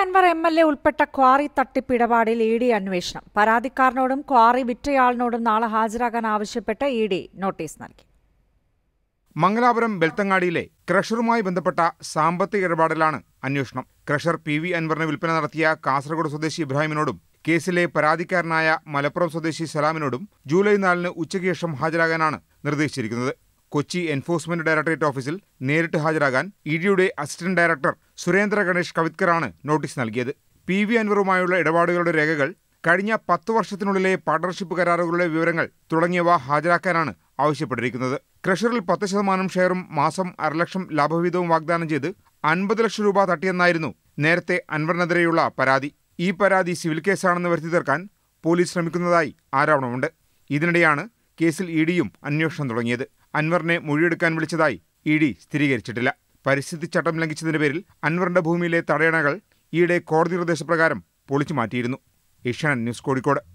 Anwar M L A ഉൾപ്പെട്ട quarry തട്ടിപ്പ് ഇടപാടിൽ ഇ ഡി അന്വേഷണം പരാതിക്കാരനോടും ക്വാറി വിറ്റയാളിനോടും നാളെ ഹാജരാകാൻ ആവശ്യപ്പെട്ട് ഇ ഡി നോട്ടീസ് നൽകി മംഗലാപുരം ബെൽത്തങ്ങാടിയിലെ ക്രഷറുമായി ബന്ധപ്പെട്ട സാമ്പത്തിക ഇടപാടിലാണ് അന്വേഷണം ക്രഷർ പി വി അൻവറിന് വിൽപ്പന നടത്തിയ കാസർഗോഡ് സ്വദേശി ഇബ്രാഹിമിനോടും കേസിലെ പരാതിക്കാരനായ മലപ്പുറം സ്വദേശി സലാമിനോടും ജൂലൈ നാലിന് ഉച്ചയ്ക്ക് ശേഷം ഹാജരാകാനാണ് നിർദ്ദേശിച്ചിരിക്കുന്നത് കൊച്ചി എൻഫോഴ്സ്മെന്റ് ഡയറക്ടറേറ്റ് ഓഫീസിൽ നേരിട്ട് ഹാജരാകാൻ ഇ ഡിയുടെ അസിസ്റ്റന്റ് ഡയറക്ടർ സുരേന്ദ്ര ഗണേഷ് കവിത്കറാണ് നോട്ടീസ് നൽകിയത് പി വി അൻവറുമായുള്ള ഇടപാടുകളുടെ രേഖകൾ കഴിഞ്ഞ പത്ത് വർഷത്തിനുള്ളിലെ പാർട്ണർഷിപ്പ് കരാറുകളുടെ വിവരങ്ങൾ തുടങ്ങിയവ ഹാജരാക്കാനാണ് ആവശ്യപ്പെട്ടിരിക്കുന്നത് ക്രഷറിൽ പത്ത് ശതമാനം ഷെയറും മാസം അരലക്ഷം ലാഭവിഹിതവും വാഗ്ദാനം ചെയ്ത് അൻപത് ലക്ഷം രൂപ തട്ടിയെന്നായിരുന്നു നേരത്തെ അൻവറിനെതിരെയുള്ള പരാതി ഈ പരാതി സിവിൽ കേസാണെന്ന് വരുത്തി തീർക്കാൻ പോലീസ് ശ്രമിക്കുന്നതായി ആരോപണമുണ്ട് ഇതിനിടെയാണ് കേസിൽ ഇ ഡിയും അന്വേഷണം തുടങ്ങിയത് അൻവറിനെ മൊഴിയെടുക്കാൻ വിളിച്ചതായി ഇ ഡി സ്ഥിരീകരിച്ചിട്ടില്ല പരിസ്ഥിതി ചട്ടം ലംഘിച്ചതിന്റെ പേരിൽ അൻവറിന്റെ ഭൂമിയിലെ തടയണകൾ ഈയിടെ കോടതി നിർദ്ദേശപ്രകാരം പൊളിച്ചു മാറ്റിയിരുന്നു ഏഷ്യാനെറ്റ് ന്യൂസ് കോഴിക്കോട്